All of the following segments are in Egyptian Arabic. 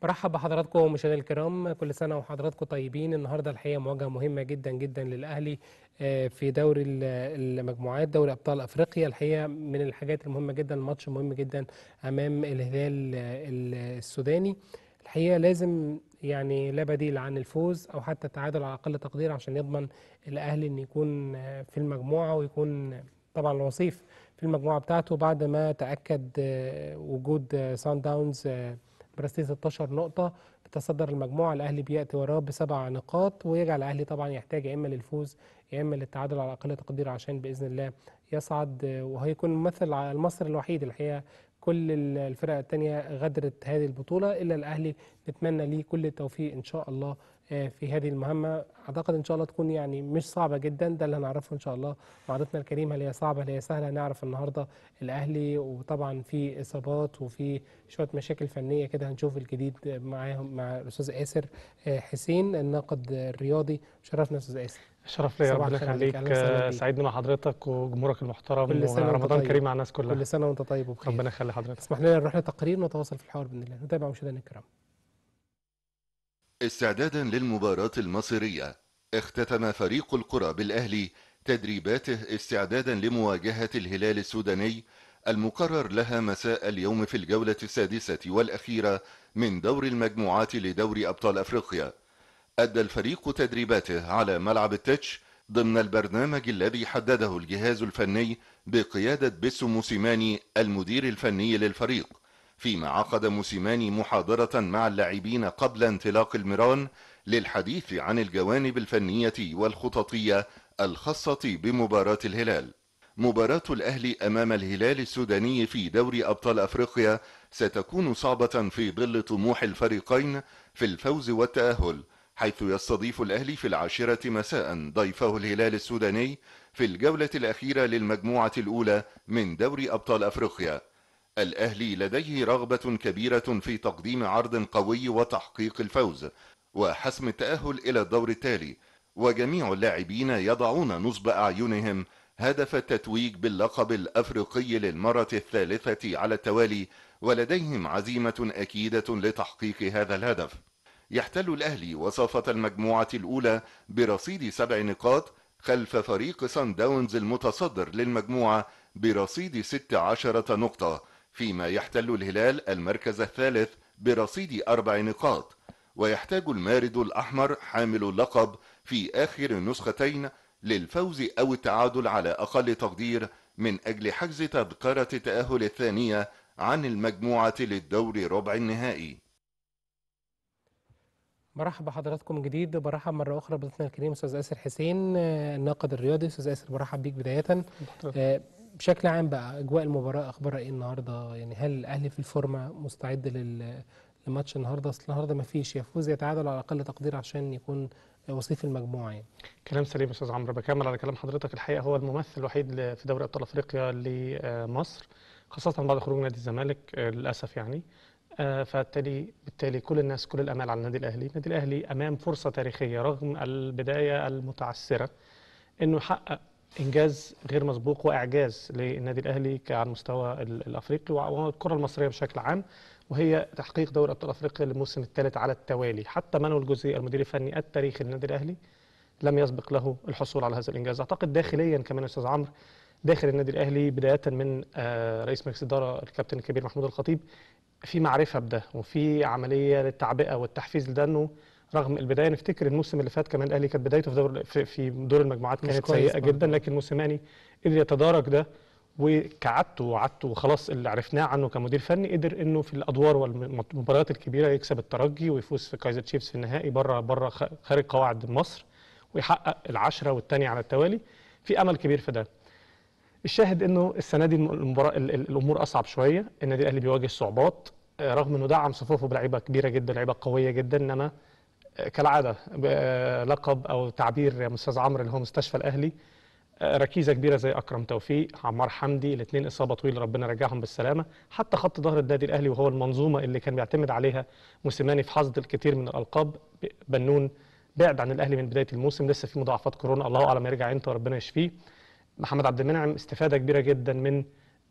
برحب بحضراتكم مشاهدينا الكرام كل سنه وحضراتكم طيبين النهارده الحقيقه مواجهه مهمه جدا جدا للاهلي آه، في دوري ال- المجموعات دوري ابطال افريقيا الحقيقه من الحاجات المهمه جدا ماتش مهم جدا امام الهلال آه، السوداني الحقيقه لازم يعني لا بديل عن الفوز او حتى التعادل على اقل تقدير عشان يضمن الاهلي ان يكون آه، في المجموعه ويكون آه، طبعا الوصيف في المجموعه بتاعته بعد ما تاكد آه، وجود آه، سان داونز آه، برصيد 16 نقطة بتصدر المجموعة الأهلي بيأتي وراه بسبع نقاط ويجعل الأهلي طبعا يحتاج يا إما للفوز يا إما للتعادل على أقل تقدير عشان بإذن الله يصعد آه، وهيكون ممثل على المصري الوحيد الحقيقة كل ال- الفرق التانية غدرت هذه البطولة إلا الأهلي نتمنى ليه كل التوفيق إن شاء الله آه، في هذه المهمة أعتقد إن شاء الله تكون يعني مش صعبة جدا ده اللي هنعرفه إن شاء الله مع ضيفنا الكريم هل هي صعبة هل هي سهلة نعرف النهاردة الأهلي وطبعا في إصابات وفي شوية مشاكل فنية كده هنشوف الجديد معاهم مع الأستاذ آسر آه، حسين الناقد الرياضي شرفنا أستاذ آسر شرف ليا صباح ربنا الخير عليك، يخليك أهلا وسهلا آه، بيك. سعيدني مع حضرتك وجمهورك المحترم كل سنة وأنت ورمضان طيب. كريم على الناس كلها كل سنة وأنت طيب وبخير ربنا يخلي حضرتك اسمح لنا نروح لتقرير ونتواصل في الحوار بإذن الله نتابع مشاهدينا الكرام استعدادا للمباراة المصيرية اختتم فريق القرى بالأهلي تدريباته استعدادا لمواجهة الهلال السوداني المقرر لها مساء اليوم في الجولة السادسة والأخيرة من دور المجموعات لدور أبطال أفريقيا أدى الفريق تدريباته على ملعب التتش ضمن البرنامج الذي حدده الجهاز الفني بقيادة بيسو موسيماني المدير الفني للفريق فيما عقد موسيماني محاضرة مع اللاعبين قبل انطلاق المران للحديث عن الجوانب الفنية والخططية الخاصة بمباراة الهلال مباراة الأهلي أمام الهلال السوداني في دوري أبطال أفريقيا ستكون صعبة في ظل طموح الفريقين في الفوز والتأهل حيث يستضيف الأهلي في العاشرة مساء ضيفه الهلال السوداني في الجولة الأخيرة للمجموعة الأولى من دوري أبطال أفريقيا الأهلي لديه رغبة كبيرة في تقديم عرض قوي وتحقيق الفوز وحسم التأهل إلى الدور التالي وجميع اللاعبين يضعون نصب أعينهم هدف التتويج باللقب الأفريقي للمرة الثالثة على التوالي ولديهم عزيمة أكيدة لتحقيق هذا الهدف يحتل الأهلي وصافة المجموعة الأولى برصيد سبع نقاط خلف فريق سان داونز المتصدر للمجموعة برصيد ست عشرة نقطة فيما يحتل الهلال المركز الثالث برصيد أربع نقاط ويحتاج المارد الأحمر حامل اللقب في آخر النسختين للفوز أو التعادل على أقل تقدير من أجل حجز تذكرة التأهل الثانية عن المجموعة للدور ربع النهائي برحب بحضراتكم من جديد برحب مرة أخرى بضيفنا الكريم أستاذ آسر حسين آه، الناقد الرياضي أستاذ آسر برحب بيك بداية آه، بشكل عام بقى أجواء المباراة أخبارها إيه النهاردة يعني هل الأهلي في الفورمة مستعد لل لماتش النهارده اصل النهارده ما فيش يفوز يتعادل على اقل تقدير عشان يكون وصيف المجموعه يعني كلام سليم يا استاذ عمرو بكمل على كلام حضرتك الحقيقه هو الممثل الوحيد ل- في دوري ابطال افريقيا لمصر خاصه بعد خروج نادي الزمالك آه، للاسف يعني آه، فبالتالي بالتالي كل الناس كل الامال على النادي الاهلي النادي الاهلي امام فرصه تاريخيه رغم البدايه المتعثره انه يحقق انجاز غير مسبوق واعجاز للنادي الاهلي ك- على المستوى ال- الافريقي وع- والكره المصريه بشكل عام وهي تحقيق دوري ابطال افريقيا للموسم الثالث على التوالي حتى مانويل جوزيه المدير الفني التاريخي للنادي الاهلي لم يسبق له الحصول على هذا الانجاز اعتقد داخليا كمان يا استاذ عمرو داخل النادي الاهلي بدايه من آه، رئيس مجلس الاداره الكابتن الكبير محمود الخطيب في معرفه بده وفي عمليه للتعبئه والتحفيز لده انه رغم البدايه نفتكر الموسم اللي فات كمان الاهلي كانت بدايته في دور في, في دور المجموعات مش كانت كويس سيئه برضه. جدا لكن موسيماني قدر يتدارك ده وكعدته وعدته وخلاص اللي عرفناه عنه كمدير فني قدر انه في الادوار والمباريات الكبيره يكسب الترجي ويفوز في كايزر تشيفز في النهائي بره بره خ- خارج قواعد مصر ويحقق العشرة والثانية على التوالي في أمل كبير في ده الشاهد انه السنه دي المباراه ال- ال- الامور اصعب شويه النادي الاهلي بيواجه صعوبات آه، رغم انه دعم صفوفه بلعيبه كبيره جدا لعيبه قويه جدا انما آه، كالعاده ب- لقب او تعبير يا استاذ عمرو اللي هو مستشفى الاهلي آه، ركيزه كبيره زي اكرم توفيق عمار حمدي الاثنين اصابه طويله ربنا يرجعهم بالسلامه حتى خط ظهر النادي الاهلي وهو المنظومه اللي كان بيعتمد عليها موسيماني في حصد الكثير من الالقاب ب- بنون بعد عن الاهلي من بدايه الموسم لسه في مضاعفات كورونا الله اعلم يرجع امتى وربنا يشفيه محمد عبد المنعم استفاده كبيره جدا من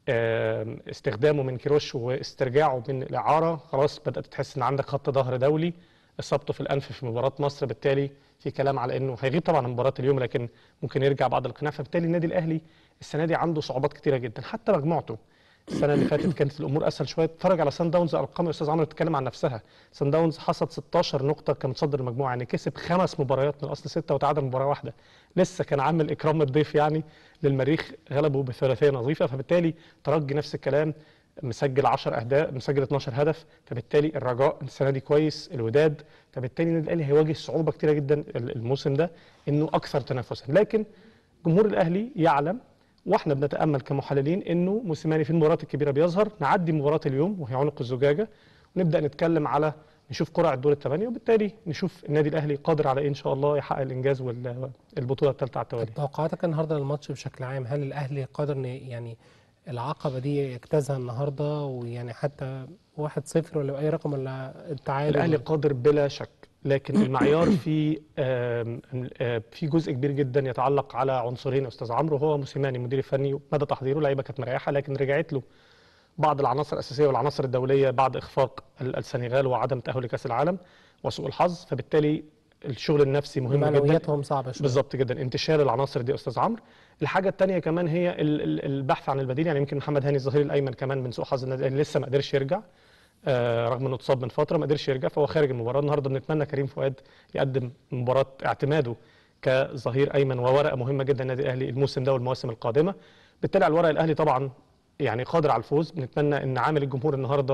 آم، استخدامه من كيروش واسترجاعه من الاعاره خلاص بدات تحس ان عندك خط ظهر دولي اصابته في الانف في مباراه مصر بالتالي في كلام على انه هيغيب طبعا عن مباراه اليوم لكن ممكن يرجع بعد القناع فبالتالي النادي الاهلي السنه دي عنده صعوبات كتيره جدا حتى مجموعته السنه اللي فاتت كانت الامور اسهل شويه اتفرج على سان داونز ارقام يا استاذ عمرو بتتكلم عن نفسها سان داونز حصد 16 نقطه كمتصدر المجموعه يعني كسب خمس مباريات من اصل سته وتعادل مباراه واحده لسه كان عامل اكرام الضيف يعني للمريخ غلبه بثلاثيه نظيفه فبالتالي ترجي نفس الكلام مسجل 10 اهداف مسجل 12 هدف فبالتالي الرجاء السنه دي كويس الوداد فبالتالي النادي الاهلي هيواجه صعوبه كتيره جدا الموسم ده انه اكثر تنافسا لكن جمهور الاهلي يعلم واحنا بنتامل كمحللين انه موسيماني في المباريات الكبيره بيظهر نعدي مباراه اليوم وهي عنق الزجاجه ونبدا نتكلم على نشوف قرعه دور الثمانيه وبالتالي نشوف النادي الاهلي قادر على ايه ان شاء الله يحقق الانجاز والبطوله الثالثه على التوالي توقعاتك النهارده للماتش بشكل عام هل الاهلي قادر إن يعني العقبه دي يجتازها النهارده ويعني حتى 1-0 ولا باي رقم ولا التعادل الاهلي ولا- قادر بلا شك لكن المعيار في آم، آم، في جزء كبير جدا يتعلق على عنصرين يا استاذ عمرو هو موسيماني المدير الفني مدى تحضيره لعيبه كانت مريحه لكن رجعت له بعض العناصر الاساسيه والعناصر الدوليه بعد اخفاق ال- السنغال وعدم تاهل لكاس العالم وسوء الحظ فبالتالي الشغل النفسي مهم جدا معنوياتهم صعبه شويه بالظبط جدا انتشال العناصر دي يا استاذ عمرو الحاجه الثانيه كمان هي ال- ال- البحث عن البديل يعني يمكن محمد هاني الظهير الايمن كمان من سوء حظ النادي الأهلي لسه ما قدرش يرجع آه، رغم انه اتصاب من فتره ما قدرش يرجع فهو خارج المباراه النهارده بنتمنى كريم فؤاد يقدم مباراه اعتماده كظهير ايمن وورقه مهمه جدا النادي الاهلي الموسم ده والمواسم القادمه بالتالي على الورق الاهلي طبعا يعني قادر على الفوز بنتمنى ان عامل الجمهور النهارده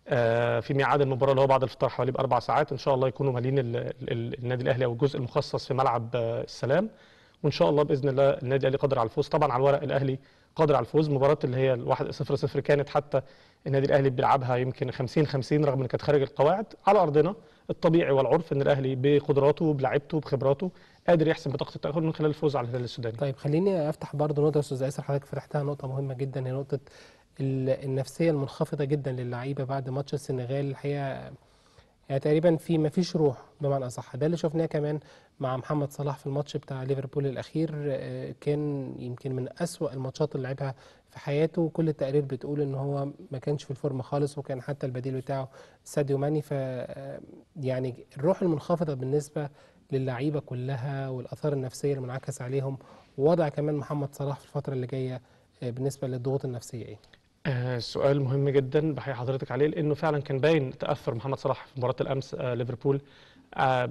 آه، في ميعاد المباراه اللي هو بعد الفطار حوالي باربع ساعات ان شاء الله يكونوا مالين ال- ال- النادي الاهلي او الجزء المخصص في ملعب آه، السلام وان شاء الله باذن الله النادي الاهلي قادر على الفوز طبعا على الورق الاهلي قادر على الفوز مباراه اللي هي الواحد 0 0 كانت حتى النادي الاهلي بيلعبها يمكن 50 50 رغم ان كانت خارج القواعد على ارضنا الطبيعي والعرف ان الاهلي بقدراته بلعبته بخبراته قادر يحسم بطاقه التاهل من خلال الفوز على الهلال السوداني طيب خليني افتح برضه نقطه يا استاذ ياسر حضرتك فتحتها نقطه مهمه جدا هي نقطه ال- النفسيه المنخفضه جدا للعيبه بعد ماتش السنغال الحقيقه يعني تقريبا في ما فيش روح بمعنى اصح ده اللي شفناه كمان مع محمد صلاح في الماتش بتاع ليفربول الاخير آه، كان يمكن من أسوأ الماتشات اللي لعبها في حياته كل التقارير بتقول ان هو ما كانش في الفورمه خالص وكان حتى البديل بتاعه ساديو ماني ف آه، يعني الروح المنخفضه بالنسبه للعيبه كلها والاثار النفسيه اللي منعكس عليهم ووضع كمان محمد صلاح في الفتره اللي جايه آه، بالنسبه للضغوط النفسيه ايه آه، سؤال مهم جدا بحيي حضرتك عليه لانه فعلا كان باين تاثر محمد صلاح في مباراه الامس آه، ليفربول آه،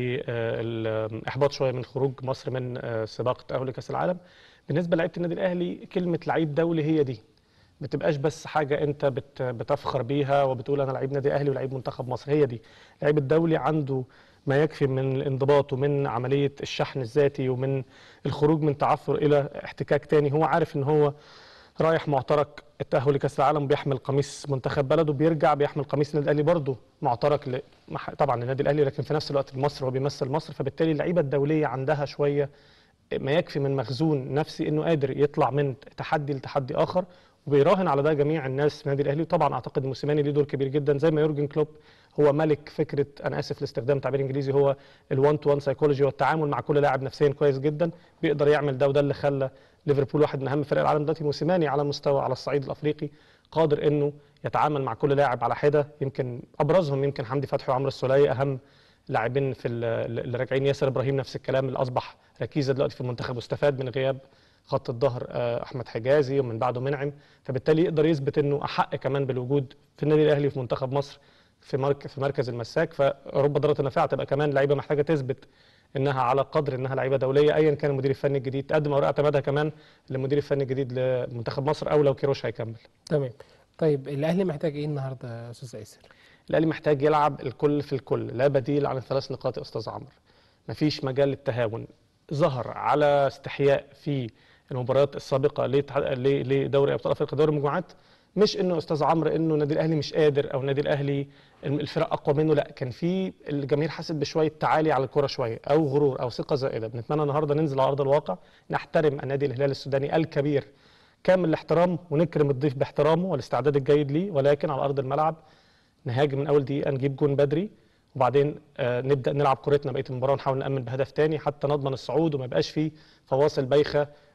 بالاحباط شويه من خروج مصر من آه، سباق التاهل لكاس العالم بالنسبه لعيبه النادي الاهلي كلمه لعيب دولي هي دي ما تبقاش بس حاجه انت بت بتفخر بيها وبتقول انا لعيب نادي اهلي ولعيب منتخب مصر هي دي لعيب الدولي عنده ما يكفي من الانضباط ومن عمليه الشحن الذاتي ومن الخروج من تعثر الى احتكاك تاني هو عارف ان هو رايح معترك التأهل لكأس العالم بيحمل قميص منتخب بلده بيرجع بيحمل قميص النادي الأهلي برضه معترك ل... مح- طبعا النادي الأهلي لكن في نفس الوقت مصر هو بيمثل مصر فبالتالي اللعيبة الدولية عندها شوية ما يكفي من مخزون نفسي انه قادر يطلع من تحدي لتحدي اخر وبيراهن على ده جميع الناس في النادي الاهلي وطبعا اعتقد موسيماني ليه دور كبير جدا زي ما يورجن كلوب هو ملك فكره انا اسف لاستخدام تعبير انجليزي هو ال1 تو 1 سايكولوجي والتعامل مع كل لاعب نفسيا كويس جدا بيقدر يعمل ده وده اللي خلى ليفربول واحد من اهم فرق العالم دلوقتي موسيماني على مستوى على الصعيد الافريقي قادر انه يتعامل مع كل لاعب على حده يمكن ابرزهم يمكن حمدي فتحي وعمرو السوليه اهم لاعبين في ال- اللي راجعين ياسر ابراهيم نفس الكلام اللي اصبح ركيزه دلوقتي في المنتخب واستفاد من غياب خط الظهر آه، احمد حجازي ومن بعده منعم فبالتالي يقدر يثبت انه احق كمان بالوجود في النادي الاهلي في منتخب مصر في مركز في مركز المساك فرب ضاره نافعه تبقى كمان لعيبه محتاجه تثبت انها على قدر انها لعيبه دوليه ايا كان المدير الفني الجديد تقدم اوراق اعتمادها كمان للمدير الفني الجديد لمنتخب مصر او لو كيروش هيكمل تمام طيب الاهلي محتاج ايه النهارده يا استاذ ياسر الاهلي محتاج يلعب الكل في الكل لا بديل عن الثلاث نقاط يا استاذ عمرو مفيش مجال للتهاون ظهر على استحياء في المباريات السابقه لتح- ل- لدوري ابطال افريقيا دوري المجموعات مش انه استاذ عمرو انه النادي الاهلي مش قادر او النادي الاهلي الم- الفرق اقوى منه لا كان في الجماهير حست بشويه تعالي على الكره شويه او غرور او ثقه زائده بنتمنى النهارده ننزل على ارض الواقع نحترم النادي الهلال السوداني الكبير كامل الاحترام ونكرم الضيف باحترامه والاستعداد الجيد ليه ولكن على ارض الملعب نهاجم من اول دقيقه نجيب جون بدري وبعدين آه، نبدا نلعب كورتنا بقيه المباراه ونحاول نامن بهدف تاني حتى نضمن الصعود وما يبقاش فيه فواصل بايخه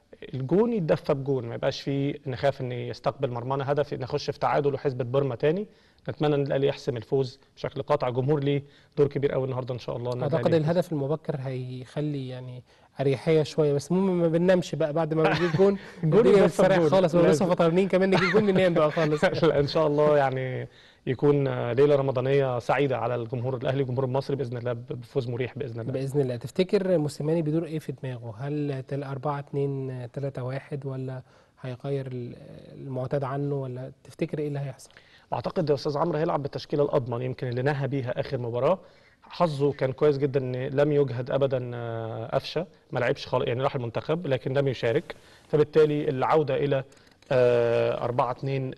الجون يتدفى بجون ما يبقاش فيه نخاف ان يستقبل مرمانا هدف نخش في تعادل وحسبة برما تاني نتمنى ان الاهلي يحسم الفوز بشكل قاطع جمهور ليه دور كبير قوي النهارده ان شاء الله النادي اعتقد الأهلي يفوز. الهدف المبكر هيخلي يعني اريحيه شويه بس المهم ما بننامش بقى بعد ما بنجيب جون الجون الدنيا يدفى بتسرح بجون. خالص ولسه لازم. فطرانين كمان نجيب جون ننام بقى خالص لا ان شاء الله يعني يكون آه، ليله رمضانيه سعيده على الجمهور الاهلي الجمهور المصري باذن الله بفوز مريح باذن الله باذن الله تفتكر موسيماني بيدور ايه في دماغه هل تل 4 2 3 1 ولا هيغير ال- المعتاد عنه ولا تفتكر ايه اللي هيحصل واعتقد يا استاذ عمرو هيلعب بالتشكيله الاضمن يمكن اللي نهى بيها اخر مباراه حظه كان كويس جدا ان لم يجهد ابدا آه، قفشه ما لعبش خالص يعني راح المنتخب لكن لم يشارك فبالتالي العوده الى 4 2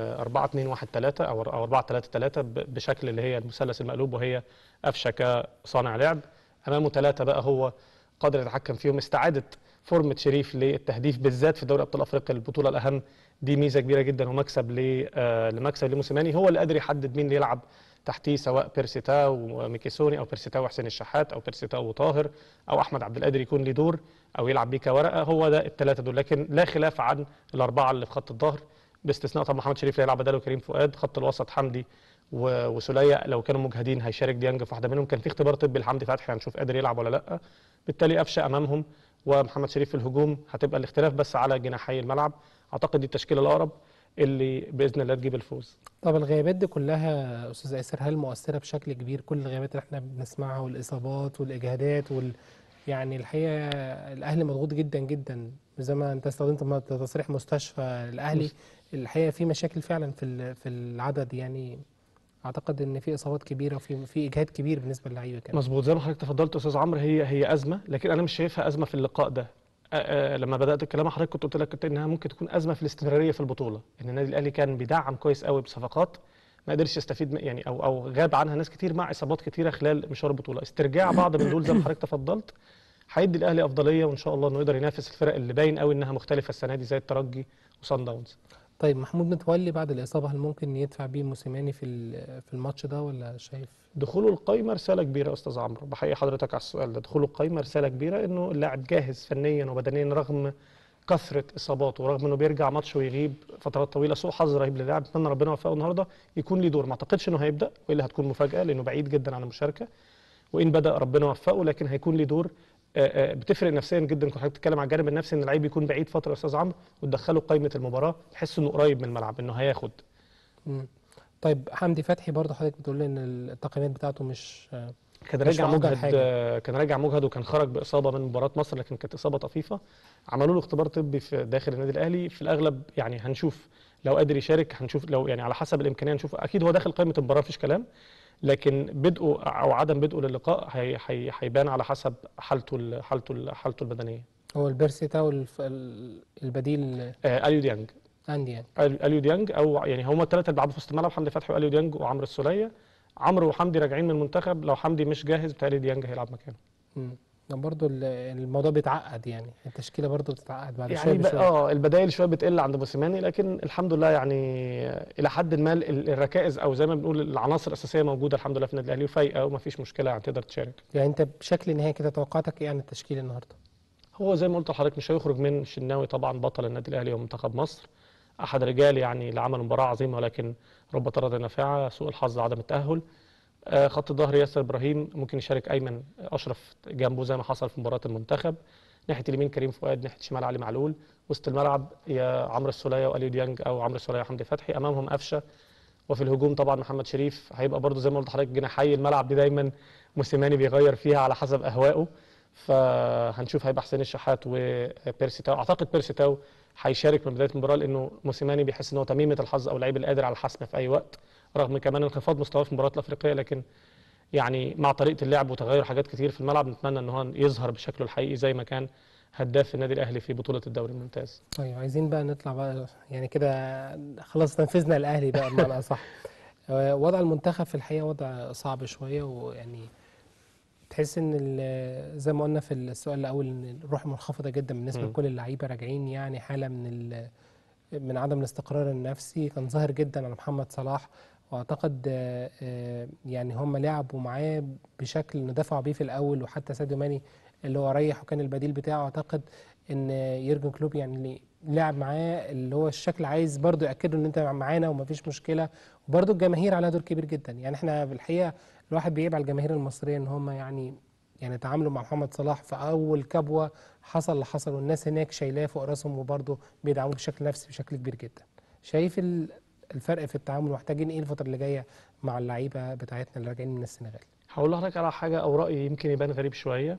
4 2 1 3 او أو 4 3 3 بشكل اللي هي المثلث المقلوب وهي قفشه كصانع لعب امامه ثلاثه بقى هو قادر يتحكم فيهم استعاده فورمه شريف للتهديف بالذات في دوري ابطال افريقيا البطوله الاهم دي ميزه كبيره جدا ومكسب ل آه، لمكسب لموسيماني هو اللي قادر يحدد مين اللي يلعب تحتيه سواء بيرسيتاو وميكيسوني او بيرسيتاو وحسين الشحات او بيرسيتاو وطاهر او احمد عبد القادر يكون ليه دور او يلعب بيه كورقه هو ده الثلاثه دول لكن لا خلاف عن الاربعه اللي في خط الظهر باستثناء طبعا محمد شريف اللي هيلعب بداله كريم فؤاد خط الوسط حمدي و- وسوليه لو كانوا مجهدين هيشارك ديانج في واحده منهم كان في اختبار طبي لحمدي فتحي هنشوف قادر يلعب ولا لا بالتالي قفشه امامهم ومحمد شريف في الهجوم هتبقى الاختلاف بس على جناحي الملعب اعتقد دي التشكيله الاقرب اللي باذن الله تجيب الفوز طب الغيابات دي كلها استاذ ياسر هل مؤثره بشكل كبير كل الغيابات اللي احنا بنسمعها والاصابات والاجهادات وال يعني الحقيقه الاهلي مضغوط جدا جدا زي ما انت استخدمت م- تصريح مستشفى الاهلي الحقيقه في مشاكل فعلا في ال- في العدد يعني اعتقد ان في اصابات كبيره وفي في اجهاد كبير بالنسبه للعيبه كمان مظبوط زي ما حضرتك تفضلت استاذ عمرو هي هي ازمه لكن انا مش شايفها ازمه في اللقاء ده آه، آه، لما بدات الكلام مع حضرتك كنت قلت لك كنت انها ممكن تكون ازمه في الاستمراريه في البطوله ان النادي الاهلي كان بيدعم كويس قوي بصفقات ما قدرش يستفيد من- يعني او او غاب عنها ناس كتير مع اصابات كتيره خلال مشوار البطوله استرجاع بعض من دول زي ما حضرتك تفضلت هيدي الاهلي افضليه وان شاء الله انه يقدر ينافس الفرق اللي باين قوي انها مختلفه السنه دي زي الترجي وصن داونز طيب محمود متولي بعد الاصابه هل ممكن يدفع بيه موسيماني في ال- في الماتش ده ولا شايف دخوله القايمه رساله كبيره يا استاذ عمرو بحيي حضرتك على السؤال ده دخوله القايمه رساله كبيره انه اللاعب جاهز فنيا وبدنيا رغم كثره اصاباته ورغم انه بيرجع ماتش ويغيب فترات طويله سوء حظ رهيب للاعب اتمنى ربنا يوفقه النهارده يكون ليه دور ما اعتقدش انه هيبدا والا هتكون مفاجاه لانه بعيد جدا عن المشاركه وان بدا ربنا يوفقه لكن هيكون ليه دور آه، آه، بتفرق نفسيا جدا كنت حضرتك بتتكلم على الجانب النفسي ان اللعيب يكون بعيد فتره يا استاذ عمرو وتدخله قائمه المباراه تحس انه قريب من الملعب انه هياخد مم. طيب حمدي فتحي برضه حضرتك بتقول لي ان التقييمات بتاعته مش كان مش راجع أفضل مجهد حاجة. آه، كان راجع مجهد وكان خرج باصابه من مباراه مصر لكن كانت اصابه طفيفه عملوا له اختبار طبي في داخل النادي الاهلي في الاغلب يعني هنشوف لو قادر يشارك هنشوف لو يعني على حسب الامكانيه نشوف اكيد هو داخل قائمه المباراه مفيش كلام لكن بدءه او عدم بدءه للقاء هي- هي- هيبان على حسب حالته ال- حالته ال- حالته البدنيه هو البيرسي تاو الف- ال- البديل آه، اليو ديانج عندي يعني ال- اليو ديانج او يعني هم الثلاثه اللي بيلعبوا في وسط الملعب حمدي فتحي واليو ديانج وعمرو السوليه عمرو وحمدي راجعين من المنتخب لو حمدي مش جاهز بتهيألي ديانج هيلعب مكانه مم. برضه الموضوع بيتعقد يعني التشكيله برضه بتتعقد بعد شويه يعني بقى بشويه اه البدائل شويه بتقل عند موسيماني لكن الحمد لله يعني الى حد ما ال- الركائز او زي ما بنقول العناصر الاساسيه موجوده الحمد لله في النادي الاهلي وفايقه وما فيش مشكله يعني تقدر تشارك يعني انت بشكل نهائي كده توقعاتك ايه عن التشكيل النهارده؟ هو زي ما قلت لحضرتك مش هيخرج من شناوي طبعا بطل النادي الاهلي ومنتخب مصر احد رجال يعني اللي عمل مباراه عظيمه ولكن رب طرد نافعه سوء الحظ عدم التاهل آه، خط الظهر ياسر ابراهيم ممكن يشارك ايمن اشرف جنبه زي ما حصل في مباراه المنتخب ناحيه اليمين كريم فؤاد ناحيه الشمال علي معلول وسط الملعب يا عمرو السوليه واليو ديانج او عمرو السوليه وحمدي فتحي امامهم قفشه وفي الهجوم طبعا محمد شريف هيبقى برضو زي ما قلت لحضرتك جناحي الملعب دي دايما موسيماني بيغير فيها على حسب اهوائه فهنشوف هيبقى حسين الشحات وبيرسي تاو اعتقد بيرسي تاو هيشارك من بدايه المباراه لانه موسيماني بيحس ان هو تميمه الحظ او اللعيب القادر على الحسم في اي وقت رغم كمان انخفاض مستواه في المباريات الافريقيه لكن يعني مع طريقه اللعب وتغير حاجات كتير في الملعب نتمنى ان هو يظهر بشكله الحقيقي زي ما كان هداف النادي الاهلي في بطوله الدوري الممتاز طيب عايزين بقى نطلع بقى يعني كده خلاص تنفذنا الاهلي بقى بمعنى اصح آه، وضع المنتخب في الحقيقه وضع صعب شويه ويعني تحس ان ال- زي ما قلنا في السؤال الاول ان الروح منخفضه جدا بالنسبه مم. لكل اللعيبه راجعين يعني حاله من ال- من عدم الاستقرار النفسي كان ظاهر جدا على محمد صلاح واعتقد آه، آه، يعني هم لعبوا معاه بشكل إنه دفعوا بيه في الاول وحتى ساديو ماني اللي هو ريح وكان البديل بتاعه اعتقد ان يورجن كلوب يعني اللي لعب معاه اللي هو الشكل عايز برضه ياكدوا ان انت معانا ومفيش مشكله وبرضه الجماهير عليها دور كبير جدا يعني احنا بالحقيقه الواحد بيعيب على الجماهير المصريه ان هم يعني يعني تعاملوا مع محمد صلاح في اول كبوه حصل اللي حصل والناس هناك شايلاه فوق راسهم وبرضه بيدعموه بشكل نفسي بشكل كبير جدا شايف ال- الفرق في التعامل محتاجين ايه الفتره اللي جايه مع اللعيبه بتاعتنا اللي راجعين من السنغال هقول لحضرتك على حاجة أو رأي يمكن يبان غريب شوية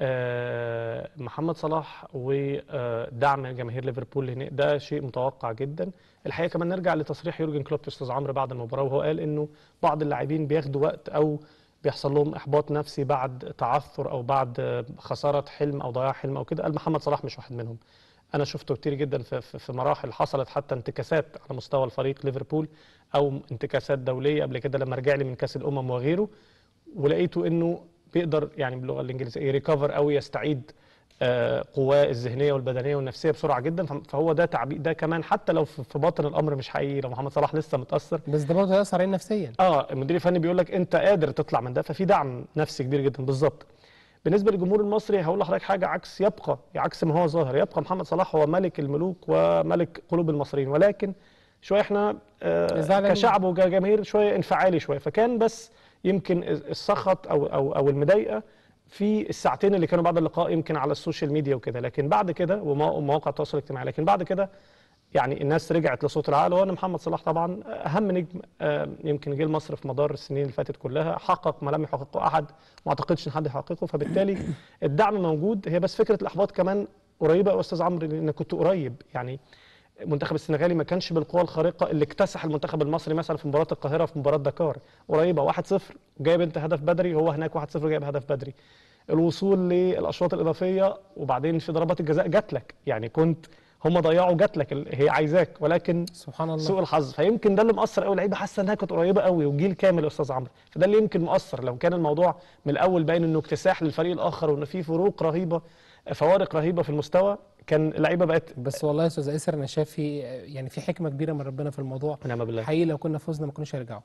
آه، محمد صلاح ودعم جماهير ليفربول هنا ده شيء متوقع جدا الحقيقة كمان نرجع لتصريح يورجن كلوب أستاذ عمرو بعد المباراة وهو قال إنه بعض اللاعبين بياخدوا وقت أو بيحصل لهم إحباط نفسي بعد تعثر أو بعد آه، خسارة حلم أو ضياع حلم أو كده قال محمد صلاح مش واحد منهم انا شفته كتير جدا في, في في مراحل حصلت حتى انتكاسات على مستوى الفريق ليفربول او انتكاسات دوليه قبل كده لما رجع لي من كاس الامم وغيره ولقيته انه بيقدر يعني باللغه الانجليزيه يريكفر او يستعيد آه، قواه الذهنيه والبدنيه والنفسيه بسرعه جدا فم- فهو ده تعبير ده كمان حتى لو في في باطن الامر مش حقيقي لو محمد صلاح لسه متاثر بس ده برضه هيأثر عليه نفسيا اه المدير الفني بيقول لك انت قادر تطلع من ده ففي دعم نفسي كبير جدا بالظبط بالنسبه للجمهور المصري هقول لحضرتك حاجه عكس يبقى عكس ما هو ظاهر يبقى محمد صلاح هو ملك الملوك وملك قلوب المصريين ولكن شويه احنا آه زعلانين. كشعب وكجماهير شويه انفعالي شويه فكان بس يمكن السخط او او او المضايقه في الساعتين اللي كانوا بعد اللقاء يمكن على السوشيال ميديا وكده لكن بعد كده ومو- ومواقع التواصل الاجتماعي لكن بعد كده يعني الناس رجعت لصوت العقل وهو ان محمد صلاح طبعا اهم نجم آه، يمكن جه لمصر في مدار السنين اللي فاتت كلها حقق ما لم يحققه احد ما اعتقدش ان حد يحققه فبالتالي الدعم موجود هي بس فكره الاحباط كمان قريبه يا استاذ عمرو لان كنت قريب يعني المنتخب السنغالي ما كانش بالقوه الخارقه اللي اكتسح المنتخب المصري مثلا في مباراه القاهره في مباراه دكار قريبه 1-0 جايب انت هدف بدري هو هناك 1-0 جايب هدف بدري الوصول للاشواط الاضافيه وبعدين في ضربات الجزاء جات لك يعني كنت هم ضيعوا جات لك ال- هي عايزاك ولكن سبحان الله سوء الحظ فيمكن ده اللي مأثر قوي اللعيبه حاسه انها كانت قريبه قوي وجيل كامل يا استاذ عمرو فده اللي يمكن مؤثر لو كان الموضوع من الاول باين انه اكتساح للفريق الاخر وان في فروق رهيبه فوارق رهيبه في المستوى كان اللعيبه بقت بس والله يا استاذ اسر انا شايف في يعني في حكمه كبيره من ربنا في الموضوع ونعم بالله حقيقي لو كنا فزنا ما كناش هيرجعوا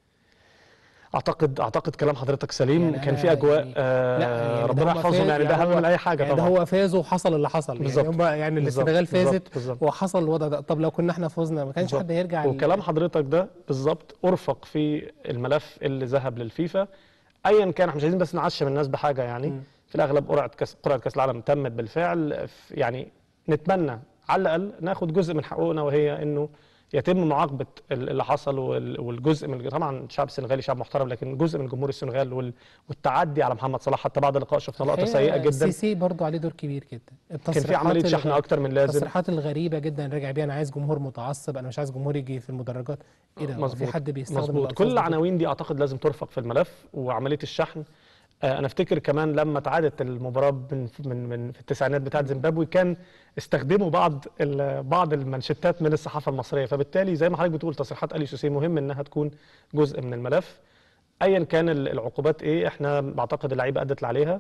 اعتقد اعتقد كلام حضرتك سليم يعني كان أنا في اجواء يعني- آه لا يعني ده ربنا هم يحفظهم فاز- يعني ده اهم هو- من اي حاجه يعني ده طبعا هو فاز وحصل اللي حصل بالظبط. يعني هم يعني بالظبط، السنغال فازت بالظبط، بالظبط. وحصل الوضع ده طب لو كنا احنا فزنا ما كانش بالظبط. حد هيرجع ال- وكلام حضرتك ده بالظبط ارفق في الملف اللي ذهب للفيفا ايا كان احنا مش عايزين بس نعشم الناس بحاجه يعني مم. في الاغلب قرعه كاس قرعه كاس العالم تمت بالفعل ف- يعني نتمنى على الاقل ناخد جزء من حقوقنا وهي انه يتم معاقبه ال- اللي حصل وال- والجزء من طبعا الشعب السنغالي شعب محترم لكن جزء من جمهور السنغال وال- والتعدي على محمد صلاح حتى بعد اللقاء شفنا لقطه الحقيقة سيئه جدا السيسي برضه عليه دور كبير جدا كان في التصريحات عمليه الغ- شحن اكتر من لازم التصريحات الغريبه جدا رجع بيها انا عايز جمهور متعصب انا مش عايز جمهور يجي في المدرجات ايه ده هو في مظبوط حد بيستخدم مظبوط الألفاظ كل دي كده؟ العناوين دي اعتقد لازم ترفق في الملف وعمليه الشحن آه، انا افتكر كمان لما اتعادت المباراه من من من في التسعينات بتاعه زيمبابوي كان استخدموا بعض ال- بعض المانشيتات من الصحافه المصريه فبالتالي زي ما حضرتك بتقول تصريحات الي سوسي مهم انها تكون جزء من الملف ايا كان ال- العقوبات ايه احنا بعتقد اللعيبه ادت اللي عليها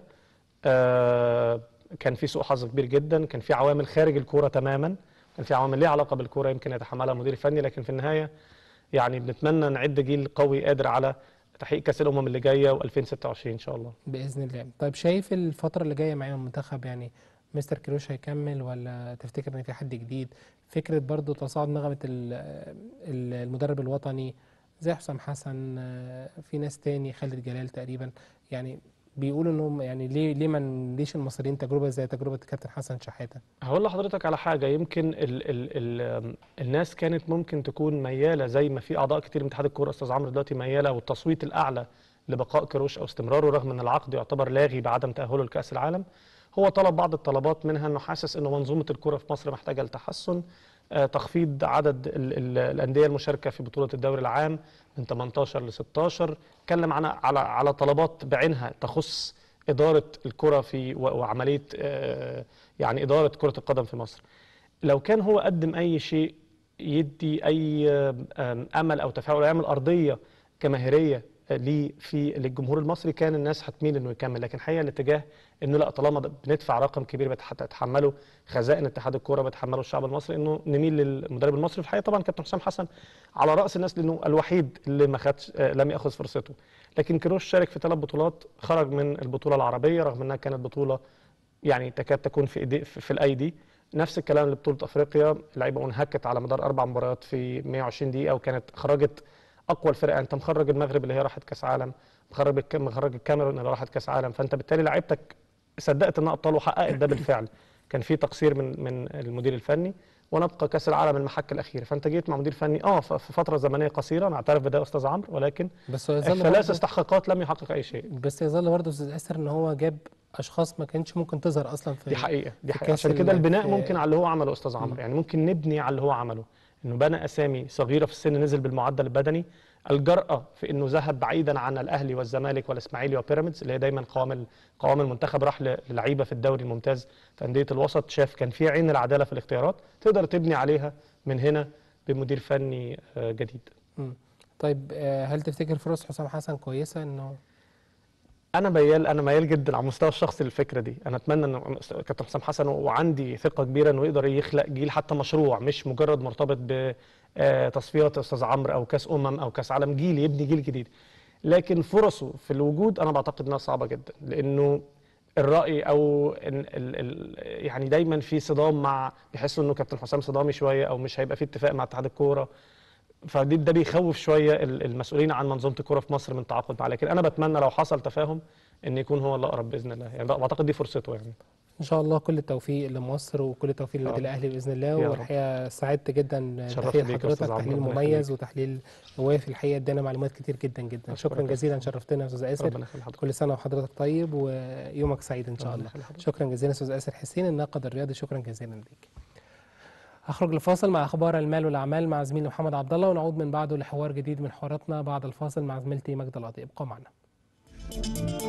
آه، كان في سوء حظ كبير جدا كان في عوامل خارج الكوره تماما كان في عوامل ليها علاقه بالكوره يمكن يتحملها المدير الفني لكن في النهايه يعني بنتمنى نعد جيل قوي قادر على تحقيق كاس الامم اللي جايه و2026 ان شاء الله باذن الله طيب شايف الفتره اللي جايه معانا المنتخب يعني مستر كيروش هيكمل ولا تفتكر ان في حد جديد فكره برضو تصاعد نغمه ال- ال- المدرب الوطني زي حسام حسن آه، في ناس تاني خالد جلال تقريبا يعني بيقولوا انهم يعني ليه ليه ما نديش المصريين تجربه زي تجربه كابتن حسن شحاته هقول لحضرتك على حاجه يمكن ال ال ال الناس كانت ممكن تكون مياله زي ما في اعضاء كتير من اتحاد الكوره استاذ عمرو دلوقتي مياله والتصويت الاعلى لبقاء كيروش او استمراره رغم ان العقد يعتبر لاغي بعدم تاهله لكاس العالم هو طلب بعض الطلبات منها انه حاسس انه منظومه الكوره في مصر محتاجه لتحسن آه، تخفيض عدد ال ال الانديه المشاركه في بطوله الدوري العام من 18 ل 16 اتكلم عن على على طلبات بعينها تخص اداره الكره في و- وعمليه آه، يعني اداره كره القدم في مصر لو كان هو قدم اي شيء يدي اي آم، آم، امل او تفاؤل أو يعمل ارضيه جماهيريه آه، ليه في للجمهور المصري كان الناس هتميل انه يكمل لكن الحقيقه الاتجاه انه لا طالما ده بندفع رقم كبير بتح- بتتحمله خزائن اتحاد الكوره بتحمله الشعب المصري انه نميل للمدرب المصري في الحقيقه طبعا كابتن حسام حسن على راس الناس لانه الوحيد اللي ما خدش آه، لم ياخذ فرصته لكن كيروش شارك في ثلاث بطولات خرج من البطوله العربيه رغم انها كانت بطوله يعني تكاد تكون في ايدي في في الايدي نفس الكلام لبطوله افريقيا اللعيبه انهكت على مدار اربع مباريات في 120 دقيقه وكانت خرجت اقوى الفرق انت مخرج المغرب اللي هي راحت كاس عالم مخرج الك- مخرج الكاميرون اللي راحت كاس عالم فانت بالتالي لعيبتك صدقت انها ابطال وحققت ده بالفعل كان في تقصير من من المدير الفني ونبقى كاس العالم المحك الاخير فانت جيت مع مدير فني اه ف- في فتره زمنيه قصيره نعترف بده يا استاذ عمرو ولكن بس هو يظل ثلاث برضه استحقاقات لم يحقق اي شيء بس يظل برضه استاذ اسر ان هو جاب اشخاص ما كانتش ممكن تظهر اصلا في دي حقيقه دي في حقيقه كأس عشان كده ال- البناء في- ممكن على اللي هو عمله استاذ عمرو يعني ممكن نبني على اللي هو عمله انه بنى اسامي صغيره في السن نزل بالمعدل البدني الجرأة في انه ذهب بعيدا عن الاهلي والزمالك والاسماعيلي وبيراميدز اللي هي دايما قوام ال- قوام المنتخب راح ل- للعيبه في الدوري الممتاز في انديه الوسط شاف كان في عين العداله في الاختيارات تقدر تبني عليها من هنا بمدير فني آه، جديد مم. طيب آه، هل تفتكر فرص حسام حسن كويسه انه انا ميال انا ميال جدا على المستوى الشخصي للفكره دي انا اتمنى ان كابتن حسام حسن وعندي ثقه كبيره انه يقدر يخلق جيل حتى مشروع مش مجرد مرتبط بتصفيات استاذ عمرو او كاس امم او كاس عالم جيل يبني جيل جديد لكن فرصه في الوجود انا بعتقد انها صعبه جدا لانه الراي او ال ال ال يعني دايما في صدام مع بيحسوا انه كابتن حسام صدامي شويه او مش هيبقى في اتفاق مع اتحاد الكوره فدي ده بيخوف شويه ال- المسؤولين عن منظومه الكوره في مصر من التعاقد معاه لكن انا بتمنى لو حصل تفاهم ان يكون هو الاقرب باذن الله يعني بعتقد دي فرصته يعني ان شاء الله كل التوفيق لمصر وكل التوفيق للنادي رب. الاهلي باذن الله يا رب. والحقيقه سعدت جدا اتشرفت بتحليل بيك يا حضرتك أستاذ عمرو، تحليل ربنا مميز يخليك. وتحليل وافي الحقيقه ادانا معلومات كتير جدا جدا أشكرك شكرا يا جزيلا أستاذ. شرفتنا يا استاذ اسر ربنا يخلي حضرتك كل سنه وحضرتك طيب ويومك سعيد ان شاء ربنا الله يخلي حضرتك. شكرا جزيلا استاذ اسر حسين الناقد الرياضي شكرا جزيلا ليك هخرج لفاصل مع اخبار المال والاعمال مع زميلي محمد عبد الله ونعود من بعده لحوار جديد من حواراتنا بعد الفاصل مع زميلتي ماجده القاضي ابقوا معنا